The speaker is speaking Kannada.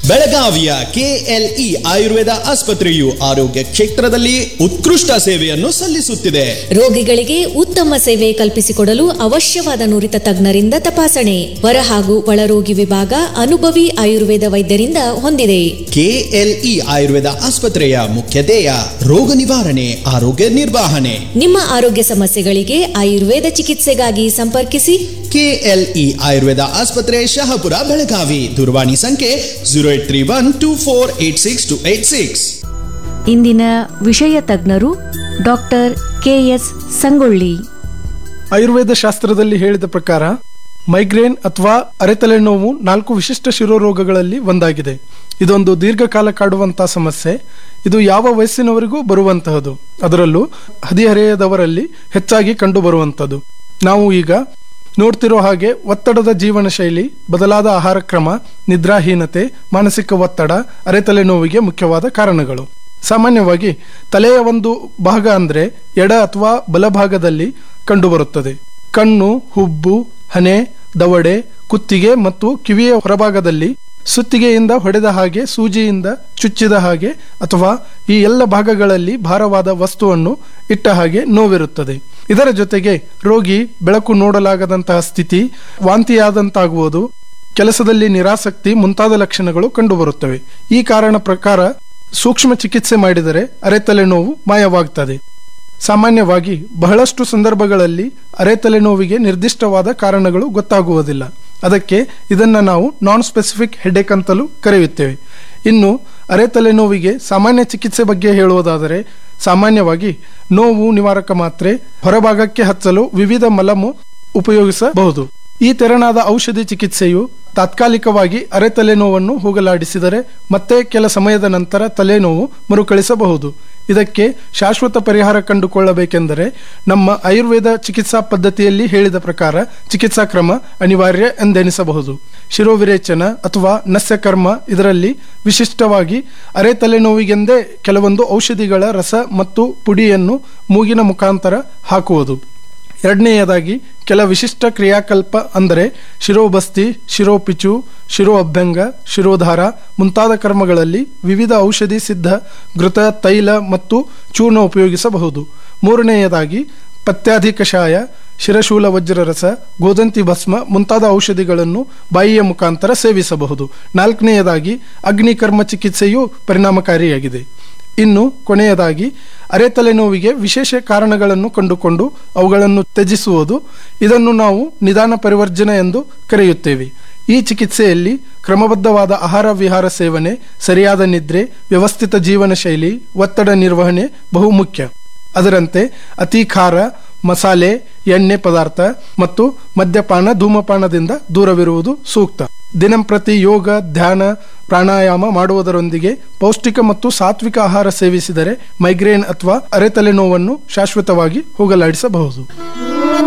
ಬೆಳಗಾವಿಯ ಕೆಎಲ್ಇ ಆಯುರ್ವೇದ ಆಸ್ಪತ್ರೆಯು ಆರೋಗ್ಯ ಕ್ಷೇತ್ರದಲ್ಲಿ ಉತ್ಕೃಷ್ಟ ಸೇವೆಯನ್ನು ಸಲ್ಲಿಸುತ್ತಿದೆ ರೋಗಿಗಳಿಗೆ ಉತ್ತಮ ಸೇವೆ ಕಲ್ಪಿಸಿಕೊಡಲು ಅವಶ್ಯವಾದ ನುರಿತ ತಜ್ಞರಿಂದ ತಪಾಸಣೆ ಹೊರ ಹಾಗೂ ಒಳರೋಗಿ ವಿಭಾಗ ಅನುಭವಿ ಆಯುರ್ವೇದ ವೈದ್ಯರಿಂದ ಹೊಂದಿದೆ ಕೆಎಲ್ಇ ಆಯುರ್ವೇದ ಆಸ್ಪತ್ರೆಯ ಮುಖ್ಯ ಧ್ಯೇಯ ರೋಗ ನಿವಾರಣೆ ಆರೋಗ್ಯ ನಿರ್ವಹಣೆ ನಿಮ್ಮ ಆರೋಗ್ಯ ಸಮಸ್ಯೆಗಳಿಗೆ ಆಯುರ್ವೇದ ಚಿಕಿತ್ಸೆಗಾಗಿ ಸಂಪರ್ಕಿಸಿ ಕೆಎಲ್ಇ ಆಯುರ್ವೇದ ಆಸ್ಪತ್ರೆ ಶಹಾಪುರ ಬೆಳಗಾವಿ ದೂರವಾಣಿ ಸಂಖ್ಯೆ zero eight three one two four eight six two eight six ಇಂದಿನ ವಿಷಯ ತಜ್ಞರು ಡಾಕ್ಟರ್ ಕೆಎಸ್ ಸಂಗೊಳ್ಳಿ ಆಯುರ್ವೇದ ಶಾಸ್ತ್ರದಲ್ಲಿ ಹೇಳಿದ ಪ್ರಕಾರ ಮೈಗ್ರೇನ್ ಅಥವಾ ಅರೆತಲೆ ನೋವು ನಾಲ್ಕು ವಿಶಿಷ್ಟ ಶಿರೋರೋಗಗಳಲ್ಲಿ ಒಂದಾಗಿದೆ ಇದೊಂದು ದೀರ್ಘಕಾಲ ಕಾಡುವಂತಹ ಸಮಸ್ಯೆ ಇದು ಯಾವ ವಯಸ್ಸಿನವರಿಗೂ ಬರುವಂತಹದ್ದು ಅದರಲ್ಲೂ ಹದಿಹರೆಯದವರಲ್ಲಿ ಹೆಚ್ಚಾಗಿ ಕಂಡುಬರುವಂಥದ್ದು ನಾವು ಈಗ ನೋಡ್ತಿರೋ ಹಾಗೆ ಒತ್ತಡದ ಜೀವನ ಶೈಲಿ ಬದಲಾದ ಆಹಾರ ಕ್ರಮ ನಿದ್ರಾಹೀನತೆ ಮಾನಸಿಕ ಒತ್ತಡ ಅರೆತಲೆ ನೋವಿಗೆ ಮುಖ್ಯವಾದ ಕಾರಣಗಳು ಸಾಮಾನ್ಯವಾಗಿ ತಲೆಯ ಒಂದು ಭಾಗ ಅಂದ್ರೆ ಎಡ ಅಥವಾ ಬಲಭಾಗದಲ್ಲಿ ಕಂಡುಬರುತ್ತದೆ ಕಣ್ಣು ಹುಬ್ಬು ಹನೆ ದವಡೆ ಕುತ್ತಿಗೆ ಮತ್ತು ಕಿವಿಯ ಹೊರಭಾಗದಲ್ಲಿ ಸುತ್ತಿಗೆಯಿಂದ ಹೊಡೆದ ಹಾಗೆ ಸೂಜಿಯಿಂದ ಚುಚ್ಚಿದ ಹಾಗೆ ಅಥವಾ ಈ ಎಲ್ಲ ಭಾಗಗಳಲ್ಲಿ ಭಾರವಾದ ವಸ್ತುವನ್ನು ಇಟ್ಟ ಹಾಗೆ ನೋವಿರುತ್ತದೆ ಇದರ ಜೊತೆಗೆ ರೋಗಿ ಬೆಳಕು ನೋಡಲಾಗದಂತಹ ಸ್ಥಿತಿ ವಾಂತಿಯಾದಂತಾಗುವುದು ಕೆಲಸದಲ್ಲಿ ನಿರಾಸಕ್ತಿ ಮುಂತಾದ ಲಕ್ಷಣಗಳು ಕಂಡುಬರುತ್ತವೆ ಈ ಕಾರಣ ಪ್ರಕಾರ ಸೂಕ್ಷ್ಮ ಚಿಕಿತ್ಸೆ ಮಾಡಿದರೆ ಅರೆತಲೆ ನೋವು ಮಾಯವಾಗ್ತದೆ ಸಾಮಾನ್ಯವಾಗಿ ಬಹಳಷ್ಟು ಸಂದರ್ಭಗಳಲ್ಲಿ ಅರೆತಲೆ ನೋವಿಗೆ ನಿರ್ದಿಷ್ಟವಾದ ಕಾರಣಗಳು ಗೊತ್ತಾಗುವುದಿಲ್ಲ ಅದಕ್ಕೆ ಇದನ್ನ ನಾವು ನಾನ್ ಸ್ಪೆಸಿಫಿಕ್ ಹೆಡ್ಏಕ್ ಅಂತಲೂ ಕರೆಯುತ್ತೇವೆ ಇನ್ನು ಅರೆತಲೆ ನೋವಿಗೆ ಸಾಮಾನ್ಯ ಚಿಕಿತ್ಸೆ ಬಗ್ಗೆ ಹೇಳುವುದಾದರೆ ಸಾಮಾನ್ಯವಾಗಿ ನೋವು ನಿವಾರಕ ಮಾತ್ರೆ ಹೊರಭಾಗಕ್ಕೆ ಹಚ್ಚಲು ವಿವಿಧ ಮಲಮು ಉಪಯೋಗಿಸಬಹುದು ಈ ತೆರನಾದ ಔಷಧಿ ಚಿಕಿತ್ಸೆಯು ತಾತ್ಕಾಲಿಕವಾಗಿ ಅರೆ ತಲೆನೋವನ್ನು ಹೋಗಲಾಡಿಸಿದರೆ ಮತ್ತೆ ಕೆಲ ಸಮಯದ ನಂತರ ತಲೆನೋವು ಮರುಕಳಿಸಬಹುದು ಇದಕ್ಕೆ ಶಾಶ್ವತ ಪರಿಹಾರ ಕಂಡುಕೊಳ್ಳಬೇಕೆಂದರೆ ನಮ್ಮ ಆಯುರ್ವೇದ ಚಿಕಿತ್ಸಾ ಪದ್ಧತಿಯಲ್ಲಿ ಹೇಳಿದ ಪ್ರಕಾರ ಚಿಕಿತ್ಸಾ ಕ್ರಮ ಅನಿವಾರ್ಯ ಎಂದೆನಿಸಬಹುದು ಶಿರೋವಿರೇಚನ ಅಥವಾ ನಸ್ಯಕರ್ಮ ಇದರಲ್ಲಿ ವಿಶಿಷ್ಟವಾಗಿ ಅರೆ ತಲೆನೋವಿಗೆಂದೇ ಕೆಲವೊಂದು ಔಷಧಿಗಳ ರಸ ಮತ್ತು ಪುಡಿಯನ್ನು ಮೂಗಿನ ಮುಖಾಂತರ ಹಾಕುವುದು ಎರಡನೆಯದಾಗಿ ಕೆಲ ವಿಶಿಷ್ಟ ಕ್ರಿಯಾಕಲ್ಪ ಅಂದರೆ ಶಿರೋಬಸ್ತಿ ಶಿರೋಪಿಚು ಶಿರೋ ಅಭ್ಯಂಗ ಶಿರೋಧಾರ ಮುಂತಾದ ಕರ್ಮಗಳಲ್ಲಿ ವಿವಿಧ ಔಷಧಿ ಸಿದ್ಧ ಘೃತ ತೈಲ ಮತ್ತು ಚೂರ್ಣ ಉಪಯೋಗಿಸಬಹುದು ಮೂರನೆಯದಾಗಿ ಪತ್ಯಾಧಿ ಕಷಾಯ ಶಿರಶೂಲ ವಜ್ರರಸ ಗೋದಂತಿ ಭಸ್ಮ ಮುಂತಾದ ಔಷಧಿಗಳನ್ನು ಬಾಯಿಯ ಮುಖಾಂತರ ಸೇವಿಸಬಹುದು ನಾಲ್ಕನೆಯದಾಗಿ ಅಗ್ನಿಕರ್ಮ ಚಿಕಿತ್ಸೆಯು ಪರಿಣಾಮಕಾರಿಯಾಗಿದೆ ಇನ್ನು ಕೊನೆಯದಾಗಿ ಅರೆತಲೆ ನೋವಿಗೆ ವಿಶೇಷ ಕಾರಣಗಳನ್ನು ಕಂಡುಕೊಂಡು ಅವುಗಳನ್ನು ತ್ಯಜಿಸುವುದು ಇದನ್ನು ನಾವು ನಿಧಾನ ಪರಿವರ್ಜನೆ ಎಂದು ಕರೆಯುತ್ತೇವೆ ಈ ಚಿಕಿತ್ಸೆಯಲ್ಲಿ ಕ್ರಮಬದ್ಧವಾದ ಆಹಾರ ವಿಹಾರ ಸೇವನೆ ಸರಿಯಾದ ನಿದ್ರೆ ವ್ಯವಸ್ಥಿತ ಜೀವನ ಶೈಲಿ ಒತ್ತಡ ನಿರ್ವಹಣೆ ಬಹುಮುಖ್ಯ ಅದರಂತೆ ಅತಿ ಖಾರ ಮಸಾಲೆ ಎಣ್ಣೆ ಪದಾರ್ಥ ಮತ್ತು ಮದ್ಯಪಾನ ಧೂಮಪಾನದಿಂದ ದೂರವಿರುವುದು ಸೂಕ್ತ ದಿನಂಪ್ರತಿ ಯೋಗ ಧ್ಯಾನ ಪ್ರಾಣಾಯಾಮ ಮಾಡುವುದರೊಂದಿಗೆ ಪೌಷ್ಟಿಕ ಮತ್ತು ಸಾತ್ವಿಕ ಆಹಾರ ಸೇವಿಸಿದರೆ ಮೈಗ್ರೇನ್ ಅಥವಾ ಅರೆತಲೆ ನೋವನ್ನು ಶಾಶ್ವತವಾಗಿ ಹೋಗಲಾಡಿಸಬಹುದು